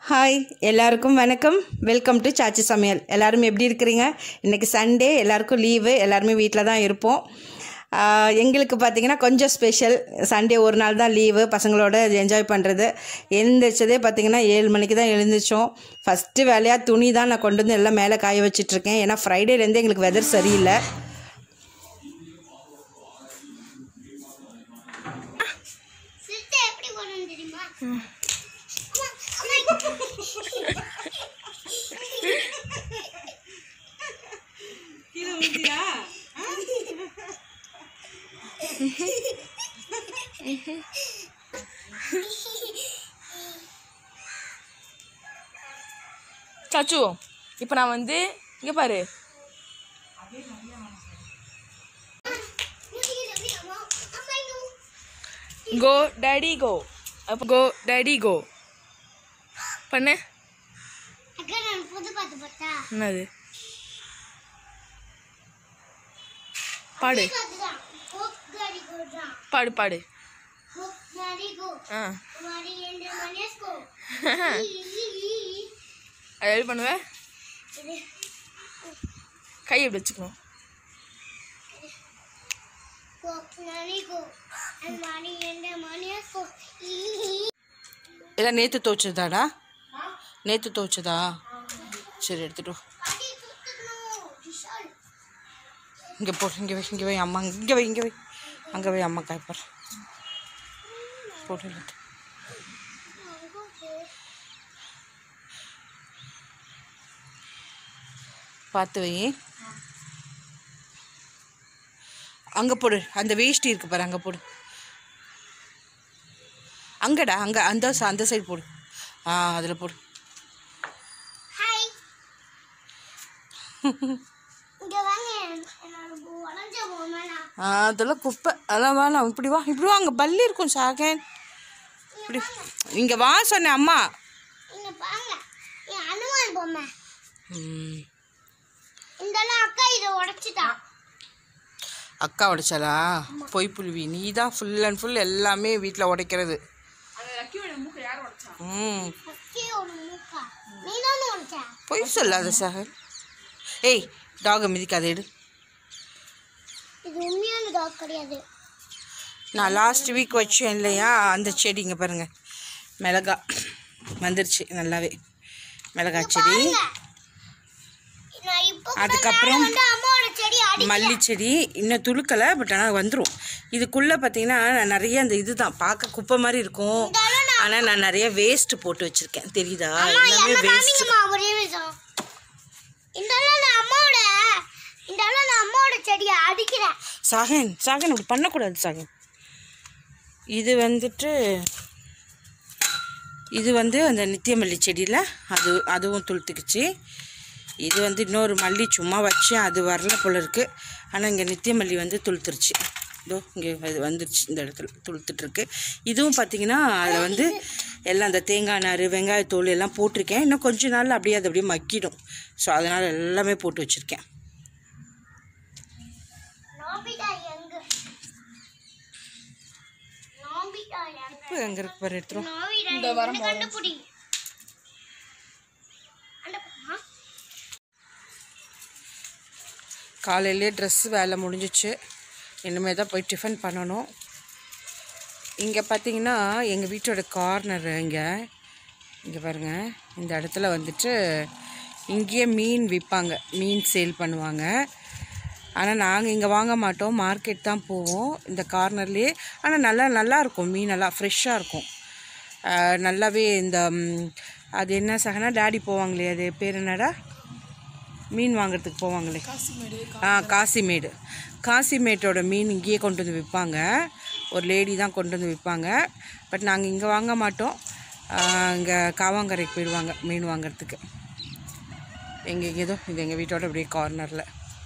Hi எல்லாருக்கும் வணக்கம் welcome to சாச்சி சமையல் எல்லாரும் எப்படி இருக்கிறீங்க இன்றைக்கி சண்டே எல்லாருக்கும் லீவு எல்லாருமே வீட்டில் தான் இருப்போம் ஆஹ் எங்களுக்கு பார்த்திங்கன்னா கொஞ்சம் ஸ்பெஷல் சண்டே ஒரு நாள் தான் லீவு பசங்களோட என்ஜாய் பண்ணுறது எழுந்திரிச்சதே பார்த்திங்கன்னா ஏழு மணிக்கு தான் எழுந்திரிச்சோம் ஃபஸ்ட்டு வேலையாக துணி தான் நான் கொண்டு வந்து எல்லாம் மேலே காய வச்சிட்ருக்கேன் ஏன்னா ஃப்ரைடேலேருந்து எங்களுக்கு வெதர் சரியில்லை சிஸ்டர் எப்படி பண்ணணும் தெரியுமா அம்மா, அம்மா. சாச்சு இப்போ நான் வந்து இங்கே பாரு முடியல, எப்படி அம்மா? அம்மா, இன்னும். கோ டேடி கோ அப்போ கோ டேடி கோ பண்ணு அக்கா, நான் புது பாட்டு பார்த்தா? என்னது பாடு புது பாட்டுதான். ஹோப் காடி கோ தான். பாடு பாடு ஹோப் காடி கோ. ஆ மாரி என்று மனேஸ்கோ. ஈ, ஈ, ஈ. அது எப்படி பண்ணுவ இது, கை எப்படி வச்சுக்கணும் ஹோப் காடி கோ. அண்ட் மாரி என்று மனேஸ்கோ. ஈ, ஈ. எல்லாம் நேற்று துவைச்சதாடா நேற்று துவைச்சதா சரி எடுத்துட்டு வா. பாட்டி தூத்துக்கணும். விஷால். இங்கே போ இங்கே வை இங்கே வை அம்மா இங்கே வை இங்கே வை அங்கே வை அம்மா காய்ப்பார் போட்டு இழுத்து. பார்த்து வை அங்கே போடு அந்த வேஷ்டி இருக்கு பாரு அங்கே போடு அங்கடா அங்கே அந்த ச- அந்த சைடு போடு ஆ அதில் போடு ஹாய் இங்க வாங்க என்னோட பூ உடஞ்ச போமேனா ஆ, அதெல்லாம் குப்பை அதெல்லாம் வேணாம் இப்படி வா இப்படி வா அங்கே பல்லி இருக்கும் சாகன் இப்படி இங்கே வா சொன்னேன் அம்மா இங்க பாருங்க என் அனுமான் பொம்மை ம், இந்தெல்லாம் அக்கா இதை உடைச்சிட்டா அக்கா உடைச்சாலா பொய் புழுவி நீ தான் ஃபுல் அண்ட் ஃபுல் எல்லாமே வீட்டில் உடைக்கிறது ம் ஃபஸ்ட்டே ஒரு மூக்கா நீ தானே உடைச்ச பொய் சொல்லாத சாகர் ஏய் டாகை மிதிக்காத எடு இது உண்மையான டாக் கிடையாது நான் லாஸ்ட் வீக் வச்சேன் இல்லையா அந்த செடி இங்கே பாருங்கள் மிளகா வந்துருச்சு நல்லாவே மிளகா செடி பாருங்க. நான் இப்போ கூட அதுக்கப்புறம் மேல வந்து அம்மாவோட செடி அடி மல்லி செடி இன்னும் துளுக்கலை பட் ஆனால் வந்துடும் இதுக்குள்ளே பார்த்தீங்கன்னா நான் நிறைய அந்த இதுதான் பார்க்க குப்பை மாதிரி இருக்கும் ஆனால் நான் நிறைய வேஸ்ட் போட்டு வச்சுருக்கேன் தெரியுதா எல்லாமே என்ன வேஸ்ட் காமிங்கம்மா ஒரே நிமிஷம் இந்தெல்லாம் நான் அம்மாவோட இந்தெல்லாம் நான் அம்மாவோட செடியை அடிக்கிறேன் சாகன் சாகன் இப்படி பண்ணக்கூடாது சாகன் இது வந்துட்டு இது வந்து அந்த நித்தியமல்லி செடியில் அது அதுவும் துளுத்துக்குச்சு இது வந்து இன்னொரு மல்லி சும்மா வச்சேன் அது வரல போல இருக்குது ஆனால் இங்கே நித்தியமல்லி வந்து துளுத்துருச்சு இதோ இங்கே அது வந்துருச்சு இந்த இடத்துல துளுத்துட்ருக்கு இதுவும் பார்த்தீங்கன்னா அதில் வந்து எல்லாம் அந்த தேங்காய் நார் வெங்காயத்தோல் எல்லாம் போட்டிருக்கேன் இன்னும் கொஞ்ச நாள் அப்படியே அது அப்படியே மக்கிடும் ஸோ அதனால் எல்லாமே போட்டு வச்சுருக்கேன் நோபிதா எங்க நோபிதா எங்க இப்போ எங்கே இருக்கு பாரு எடுத்துரும் நோபிதா எங்க கண்டுபிடி அந்த ஆ? காலையிலே ட்ரெஸ்ஸு வேலை முடிஞ்சிச்சு இனிமேல் தான் போய் டிஃபன் பண்ணணும் இங்கே பார்த்தீங்கன்னா எங்கள் வீட்டோட கார்னர் இங்கே இங்கே பாருங்கள் இந்த இடத்துல வந்துட்டு இங்கேயே மீன் விற்பாங்க மீன் சேல் பண்ணுவாங்க ஆனால் நாங்கள் இங்கே வாங்க மாட்டோம் மார்க்கெட் தான் போவோம் இந்த கார்னர்லேயே ஆனால் நல்லா நல்லா இருக்கும் மீன் நல்லா ஃப்ரெஷ்ஷாக இருக்கும் ஆஹ் நல்லாவே இந்த ம், அது என்ன சகனா டேடி போவாங்களே அது பேர் என்னடா மீன் வாங்குறதுக்கு போவாங்களே ஆ காசிமேடு காசிமேட்டோட மீன் இங்கேயே கொண்டு வந்து விற்பாங்க ஒரு லேடி தான் கொண்டு வந்து விற்பாங்க பட் நாங்கள் இங்கே வாங்க மாட்டோம் இங்கே காவாங்கரைக்கு போயிடுவாங்க மீன் வாங்குறதுக்கு எங்கே ஏதோ இது எங்கள் வீட்டோட அப்படியே கார்னரில்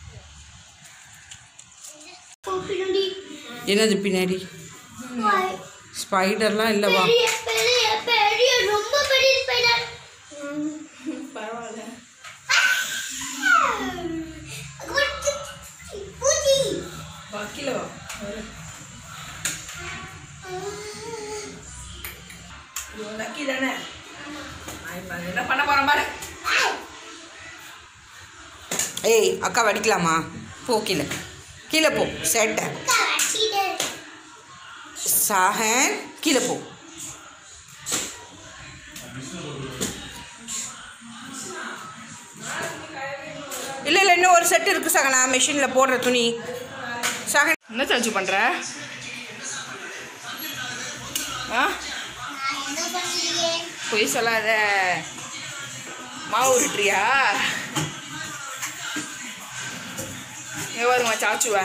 பின்னாடி என்னது பின்னாடி ஸ்பைடர்லாம் இல்லைவா பெரிய பெரிய பெரிய ரொம்ப பெரிய ஸ்பைடர் பூச்சி வக்கீலவா லக்கி தானே இப்ப அது என்ன பண்ண போறோம் பாரு ஏய் அக்கா வடிக்கலாமா போ கீழே கீழே போ சேட்டை அக்கா வச்சிட்டு சாகன் கீழே போ இல்லை இல்லை இன்னும் ஒரு செட் இருக்குது சகனா மிஷினில் போடுற துணி சகன் என்ன சாச்சு பண்ற ஆ நான் என்ன பண்ணலையே பொய் சொல்லாத மாவு உருட்டுறியா இங்க பாருங்க சாச்சுவ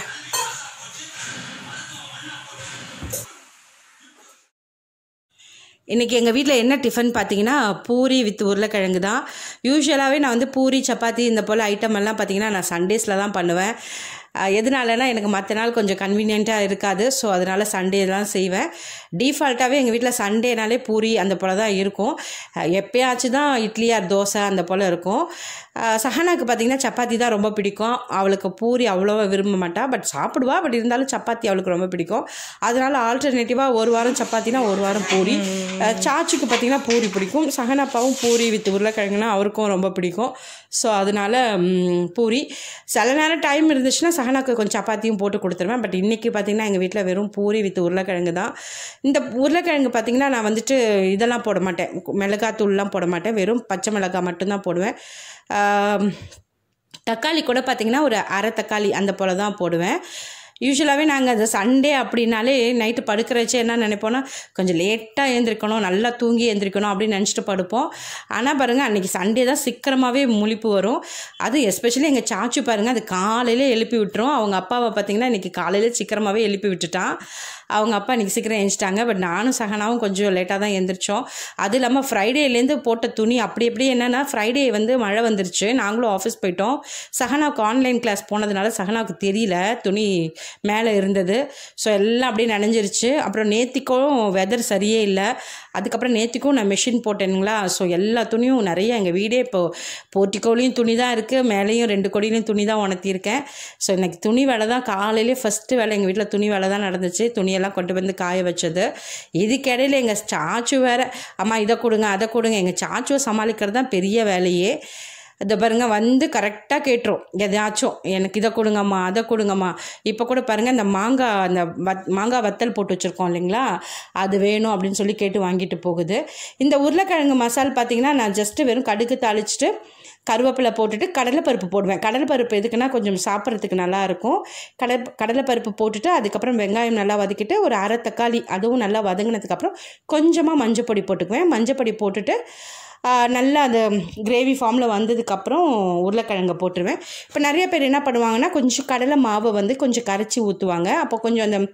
இன்றைக்கி எங்கள் வீட்டில் என்ன டிஃபன் பார்த்தீங்கன்னா பூரி வித் உருளைக்கிழங்கு தான் யூஸ்வலாகவே நான் வந்து பூரி சப்பாத்தி இந்த போல் ஐட்டம் எல்லாம் பார்த்தீங்கன்னா நான் சண்டேஸில் தான் பண்ணுவேன் அஹ் எதனாலனா எனக்கு மற்ற நாள் கொஞ்சம் கன்வீனியண்ட்டாக இருக்காது ஸோ அதனால் சண்டே தான் செய்வேன் டீஃபால்ட்டாகவே எங்கள் வீட்டில் சண்டேனாலே பூரி அந்த போல் தான் இருக்கும் அஹ் எப்பயாச்சும் தான் இட்லி ஆர் தோசை அந்த போல் இருக்கும் அஹ் சஹனாக்கு பார்த்தீங்கன்னா சப்பாத்தி தான் ரொம்ப பிடிக்கும் அவளுக்கு பூரி அவ்வளோவா விரும்ப மாட்டா பட் சாப்பிடுவா பட் இருந்தாலும் சப்பாத்தி அவளுக்கு ரொம்ப பிடிக்கும் அதனால ஆல்டர்னேட்டிவாக ஒரு வாரம் சப்பாத்தினா ஒரு வாரம் பூரி அஹ் சாச்சுக்கு பார்த்தீங்கன்னா பூரி பிடிக்கும் சஹனாப்பாவும் பூரி வித் உருளைக்கிழங்குனா அவருக்கும் ரொம்ப பிடிக்கும் ஸோ அதனால ம், பூரி சில நேரம் டைம் இருந்துச்சுன்னா சஹனாக்கு கொஞ்சம் சப்பாத்தியும் போட்டு கொடுத்துருவேன் பட் இன்றைக்கி பார்த்தீங்கன்னா எங்கள் வீட்டில் வெறும் பூரி வித் உருளைக்கிழங்கு தான் இந்த உருளைக்கிழங்கு பார்த்தீங்கன்னா நான் வந்துட்டு இதெல்லாம் போட மாட்டேன் மிளகாத்தூள்லாம் போட மாட்டேன் வெறும் பச்சை மிளகாய் மட்டும்தான் போடுவேன் ஆம், தக்காளி கூட பார்த்திங்கன்னா ஒரு அரை தக்காளி அந்த போல் தான் போடுவேன் யூஸ்வலாகவே நாங்கள் அந்த சண்டே அப்படின்னாலே நைட்டு படுக்கிற வச்சு என்ன நினைப்போன்னா கொஞ்சம் லேட்டாக எழுந்திரிக்கணும் நல்லா தூங்கி எழுந்திரிக்கணும் அப்படின்னு நினச்சிட்டு படுப்போம் ஆனால் பாருங்கள் அன்றைக்கி சண்டே தான் சீக்கிரமாகவே முழிப்பு வரும் அது எஸ்பெஷலி எங்கள் சாச்சு பாருங்கள் அது காலையில் எழுப்பி விட்டுரும் அவங்க அப்பாவை பார்த்திங்கன்னா இன்றைக்கி காலையில் சீக்கிரமாகவே எழுப்பி விட்டுட்டான் அவங்க அப்பா இன்றைக்கி சீக்கிரம் எழுந்துட்டாங்க பட் நானும் சகனாவும் கொஞ்சம் லேட்டாக தான் எழுந்திரிச்சோம் அது இல்லாமல் ஃப்ரைடேலேருந்து போட்ட துணி அப்படி எப்படி என்னென்னா ஃப்ரைடே வந்து மழை வந்துருச்சு நாங்களும் ஆஃபீஸ் போயிட்டோம் சகனாவுக்கு ஆன்லைன் கிளாஸ் போனதுனால சகனாவுக்கு தெரியல துணி மேலே இருந்தது ஸோ எல்லாம் அப்படியே நனைஞ்சிருச்சு அப்புறம் நேத்திக்கும் வெதர் சரியே இல்லை அதுக்கப்புறம் நேத்திக்கும் நான் மிஷின் போட்டேனுங்களா ஸோ எல்லா துணியும் நிறைய எங்கள் வீடே இப்போ போர்ட்டிக்கோலையும் துணி தான் இருக்குது மேலேயும் ரெண்டு கொடியிலையும் துணி தான் உணர்த்தியிருக்கேன் ஸோ இன்னைக்கு துணி வேலை தான் காலையிலே ஃபஸ்ட்டு வேலை எங்கள் வீட்டில் துணி வேலை தான் நடந்துச்சு துணியெல்லாம் கொண்டு வந்து காய வச்சது இதுக்கிடையில் எங்கள் சாச்சு வேற அம்மா இதை கொடுங்க அதை கொடுங்க எங்கள் சாச்சுவை சமாளிக்கிறது தான் பெரிய வேலையே இந்த பாருங்க வந்து கரெக்டாக கேட்டுரும் எதாச்சும் எனக்கு இதை கொடுங்கம்மா அதை கொடுங்கம்மா இப்போ கூட பாருங்கள் இந்த மாங்காய் அந்த வத் மாங்காய் வத்தல் போட்டு வச்சுருக்கோம் இல்லைங்களா அது வேணும் அப்படின்னு சொல்லி கேட்டு வாங்கிட்டு போகுது இந்த உருளைக்கிழங்கு மசால் பார்த்தீங்கன்னா நான் ஜஸ்ட்டு வெறும் கடுகு தாளிச்சிட்டு கருவேப்பிலை போட்டுட்டு கடலைப்பருப்பு போடுவேன் கடலைப்பருப்பு எதுக்குன்னா கொஞ்சம் சாப்பிட்றதுக்கு நல்லாயிருக்கும் கடலை கடலைப்பருப்பு போட்டுட்டு அதுக்கப்புறம் வெங்காயம் நல்லா வதக்கிட்டு ஒரு அரை தக்காளி அதுவும் நல்லா வதங்கினதுக்கப்புறம் கொஞ்சமாக மஞ்சள் பொடி போட்டுக்குவேன் மஞ்சள் பொடி போட்டுட்டு ஆ, நல்லா அந்த கிரேவி ஃபார்மில் வந்ததுக்கப்புறம் உருளைக்கிழங்கை போட்டுருவேன் இப்போ நிறைய பேர் என்ன பண்ணுவாங்கன்னா கொஞ்சம் கடலை மாவை வந்து கொஞ்சம் கரைச்சி ஊற்றுவாங்க அப்போ கொஞ்சம் அந்த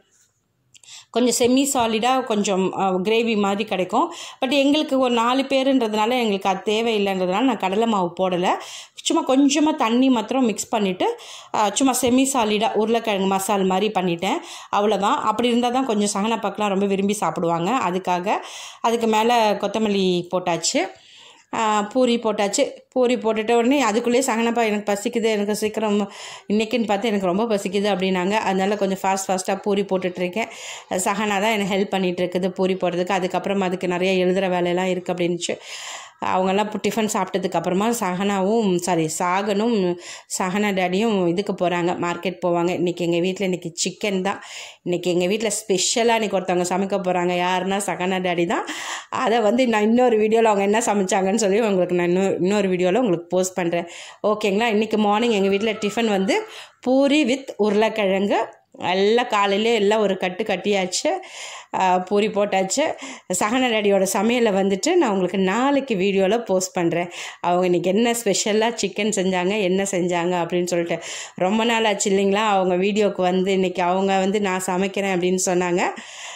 கொஞ்சம் செமி சாலிடாக கொஞ்சம் கிரேவி மாதிரி கிடைக்கும் பட் எங்களுக்கு ஒரு நாலு பேருன்றதுனால எங்களுக்கு அது தேவையில்லைன்றதுனால நான் கடலை மாவு போடலை சும்மா கொஞ்சமாக தண்ணி மாத்திரம் மிக்ஸ் பண்ணிவிட்டு சும்மா செமி சாலிடாக உருளைக்கிழங்கு மசால் மாதிரி பண்ணிட்டேன் அவ்வளோதான் அப்படி இருந்தால் தான் கொஞ்சம் சகனப்பாக்கெலாம் ரொம்ப விரும்பி சாப்பிடுவாங்க அதுக்காக அதுக்கு மேலே கொத்தமல்லி போட்டாச்சு ஆ, பூரி போட்டாச்சு பூரி போட்டுட்ட உடனே அதுக்குள்ளேயே சகனப்பா எனக்கு பசிக்குது எனக்கு சீக்கிரம் இன்றைக்கின்னு பார்த்து எனக்கு ரொம்ப பசிக்குது அப்படின்னாங்க அதனால கொஞ்சம் ஃபாஸ்ட் ஃபாஸ்ட்டாக பூரி போட்டுட்ருக்கேன் சகனா தான் எனக்கு ஹெல்ப் பண்ணிகிட்டு இருக்குது பூரி போடுறதுக்கு அதுக்கப்புறம் அதுக்கு நிறைய எழுதுகிற வேலையெல்லாம் இருக்குது அப்படின்னுச்சு அவங்கெல்லாம் இப்போ டிஃபன் சாப்பிட்டதுக்கு அப்புறமா சகனாவும் சாரி சாகனும் சகனா டேடியும் இதுக்கு போகிறாங்க மார்க்கெட் போவாங்க இன்றைக்கி எங்கள் வீட்டில் இன்றைக்கி சிக்கன் தான் இன்றைக்கி எங்கள் வீட்டில் ஸ்பெஷலாக இன்றைக்கி ஒருத்தவங்க சமைக்க போகிறாங்க யாருன்னா சகனா டேடி தான் அதை வந்து நான் இன்னொரு வீடியோவில் அவங்க என்ன சமைச்சாங்கன்னு சொல்லி உங்களுக்கு நான் இன்னொரு இன்னொரு வீடியோவில் உங்களுக்கு போஸ்ட் பண்ணுறேன் ஓகேங்களா இன்றைக்கி மார்னிங் எங்கள் வீட்டில் டிஃபன் வந்து பூரி வித் உருளைக்கிழங்கு எல்லாம் காலையிலே எல்லாம் ஒரு கட்டு கட்டியாச்சு ஆ, பூரி போட்டாச்சு சகன டேடியோட சமையலை வந்துட்டு நான் உங்களுக்கு நாளைக்கு வீடியோவில் போஸ்ட் பண்ணுறேன் அவங்க இன்றைக்கி என்ன ஸ்பெஷலாக சிக்கன் செஞ்சாங்க என்ன செஞ்சாங்க அப்படின்னு சொல்லிட்டு ரொம்ப நாள் ஆச்சு இல்லைங்களா அவங்க வீடியோவுக்கு வந்து இன்றைக்கி அவங்க வந்து நான் சமைக்கிறேன் அப்படின்னு சொன்னாங்க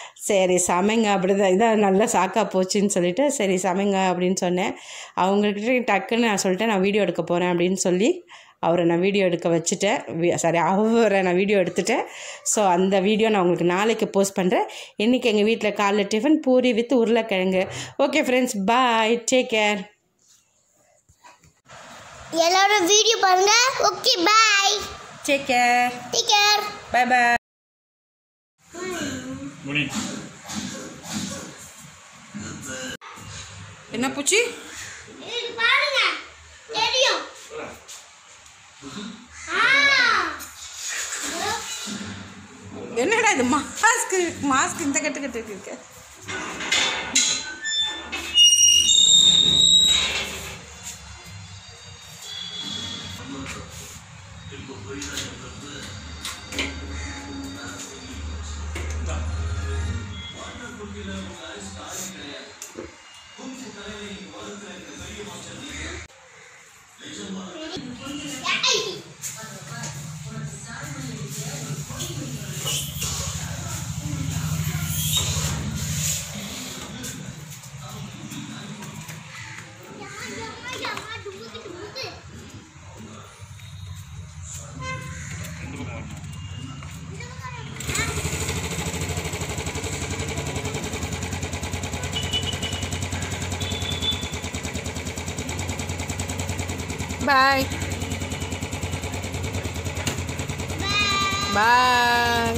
சரி சமைங்க அப்படிதான் இதான் நல்லா சாக்கா போச்சுன்னு சொல்லிட்டு சரி சமைங்க அப்படின்னு சொன்னேன் அவங்கக்கிட்ட டக்குன்னு நான் சொல்லிட்டேன் நான் வீடியோ எடுக்க போகிறேன் அப்படின்னு சொல்லி அவரை நான் வீடியோ எடுக்க வச்சுட்டேன் சாரி அவரை நான் வீடியோ எடுத்துட்டேன் ஸோ அந்த வீடியோ நான் உங்களுக்கு நாளைக்கு போஸ்ட் பண்ணுறேன் இன்றைக்கி எங்கள் வீட்டில் காலைல டிஃபன் பூரி வித் உருளைக்கிழங்கு okay friends bye take care எல்லாரும் வீடியோ பாருங்க okay bye take care take care bye bye என்ன பூச்சி அது மாஸ்க்கு மாஸ்க் இந்த கட்டு கட்டு இருக்கு ஏய். யம்மா, யம்மா, யம்மா, டுமுக்கு, டுமுக்கு. பாய் Bye. பாய்